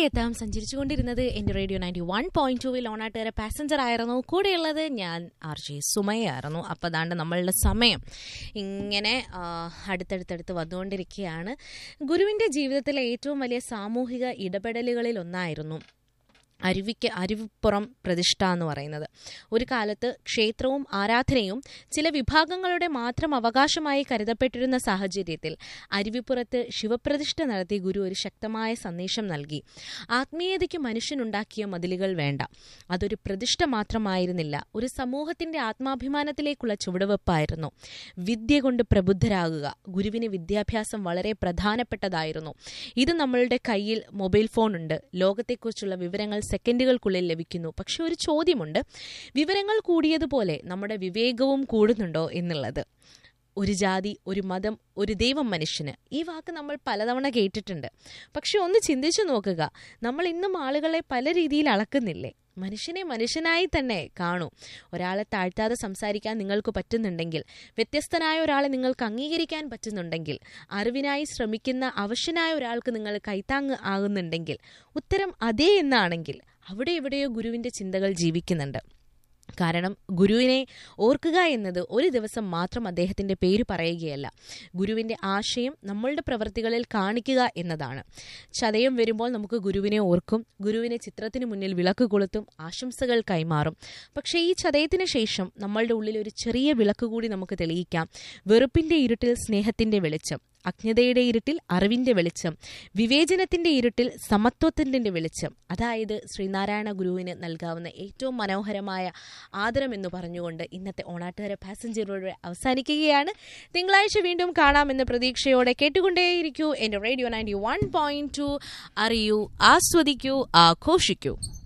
എത്താം സഞ്ചരിച്ചുകൊണ്ടിരുന്നത് എൻ്റെ radio ninety one point ടൂവിൽ ഓണാട്ടുകാരെ പാസഞ്ചർ ആയിരുന്നു കൂടെയുള്ളത് ഞാൻ ആർ ജെ സുമയായിരുന്നു അപ്പോൾ അതാണ്ട് നമ്മളുടെ സമയം ഇങ്ങനെ ആ, അടുത്തടുത്തടുത്ത് വന്നുകൊണ്ടിരിക്കുകയാണ് ഗുരുവിൻ്റെ ജീവിതത്തിലെ ഏറ്റവും വലിയ സാമൂഹിക ഇടപെടലുകളിൽ ഒന്നായിരുന്നു അരുവിക്ക് അരുവിപ്പുറം പ്രതിഷ്ഠ എന്ന് പറയുന്നത് ഒരു കാലത്ത് ക്ഷേത്രവും ആരാധനയും ചില വിഭാഗങ്ങളുടെ മാത്രം അവകാശമായി കരുതപ്പെട്ടിരുന്ന സാഹചര്യത്തിൽ അരുവിപ്പുറത്ത് ശിവപ്രതിഷ്ഠ നടത്തി ഗുരു ഒരു ശക്തമായ സന്ദേശം നൽകി ആത്മീയതയ്ക്ക് മനുഷ്യനുണ്ടാക്കിയ മതിലുകൾ വേണ്ട അതൊരു പ്രതിഷ്ഠ മാത്രമായിരുന്നില്ല ഒരു സമൂഹത്തിന്റെ ആത്മാഭിമാനത്തിലേക്കുള്ള ചുവടുവെപ്പായിരുന്നു വിദ്യ കൊണ്ട് പ്രബുദ്ധരാകുക ഗുരുവിന് വിദ്യാഭ്യാസം വളരെ പ്രധാനപ്പെട്ടതായിരുന്നു ഇത് നമ്മളുടെ കയ്യിൽ മൊബൈൽ ഫോൺ ഉണ്ട് ലോകത്തെക്കുറിച്ചുള്ള വിവരങ്ങൾ സെക്കൻഡുകൾക്കുള്ളിൽ ലഭിക്കുന്നു പക്ഷെ ഒരു ചോദ്യമുണ്ട് വിവരങ്ങൾ കൂടിയതുപോലെ നമ്മുടെ വിവേകവും കൂടുന്നുണ്ടോ എന്നുള്ളത് ഒരു ജാതി ഒരു മതം ഒരു ദൈവം മനുഷ്യന് ഈ വാക്ക് നമ്മൾ പലതവണ കേട്ടിട്ടുണ്ട് പക്ഷെ ഒന്ന് ചിന്തിച്ചു നോക്കുക നമ്മൾ ഇന്നും ആളുകളെ പല രീതിയിൽ അളക്കുന്നില്ലേ മനുഷ്യനെ മനുഷ്യനായി തന്നെ കാണൂ ഒരാളെ താഴ്ത്താതെ സംസാരിക്കാൻ നിങ്ങൾക്ക് പറ്റുന്നുണ്ടെങ്കിൽ വ്യത്യസ്തനായ ഒരാളെ നിങ്ങൾക്ക് അംഗീകരിക്കാൻ പറ്റുന്നുണ്ടെങ്കിൽ അറിവിനായി ശ്രമിക്കുന്ന അവശനായ ഒരാൾക്ക് നിങ്ങൾ കൈത്താങ് ആകുന്നുണ്ടെങ്കിൽ ഉത്തരം അതേ എന്നാണെങ്കിൽ അവിടെ എവിടെയോ ഗുരുവിന്റെ ചിന്തകൾ ജീവിക്കുന്നുണ്ട് കാരണം ഗുരുവിനെ ഓർക്കുക എന്നത് ഒരു ദിവസം മാത്രം അദ്ദേഹത്തിന്റെ പേര് പറയുകയല്ല ഗുരുവിന്റെ ആശയം നമ്മളുടെ പ്രവൃത്തികളിൽ കാണിക്കുക എന്നതാണ് ചതയം വരുമ്പോൾ നമുക്ക് ഗുരുവിനെ ഓർക്കും ഗുരുവിനെ ചിത്രത്തിന് മുന്നിൽ വിളക്ക് കൊളുത്തും ആശംസകൾ കൈമാറും പക്ഷേ ഈ ചതയത്തിന് ശേഷം നമ്മളുടെ ഉള്ളിൽ ഒരു ചെറിയ വിളക്ക് കൂടി നമുക്ക് തെളിയിക്കാം വെറുപ്പിന്റെ ഇരുട്ടിൽ സ്നേഹത്തിന്റെ വെളിച്ചം അജ്ഞതയുടെ ഇരുട്ടിൽ അറിവിന്റെ വെളിച്ചം വിവേചനത്തിന്റെ ഇരുട്ടിൽ സമത്വത്തിന്റെ വെളിച്ചം അതായത് ശ്രീനാരായണ ഗുരുവിന് നൽകാവുന്ന ഏറ്റവും മനോഹരമായ ആദരം എന്ന് പറഞ്ഞുകൊണ്ട് ഇന്നത്തെ ഓണാട്ടുകാര പാസഞ്ചറുടെ അവസാനിക്കുകയാണ് തിങ്കളാഴ്ച വീണ്ടും കാണാമെന്ന പ്രതീക്ഷയോടെ കേട്ടുകൊണ്ടേയിരിക്കൂ എന്റെ radio ninety one point two അറിയൂ ആസ്വദിക്കൂ ആഘോഷിക്കൂ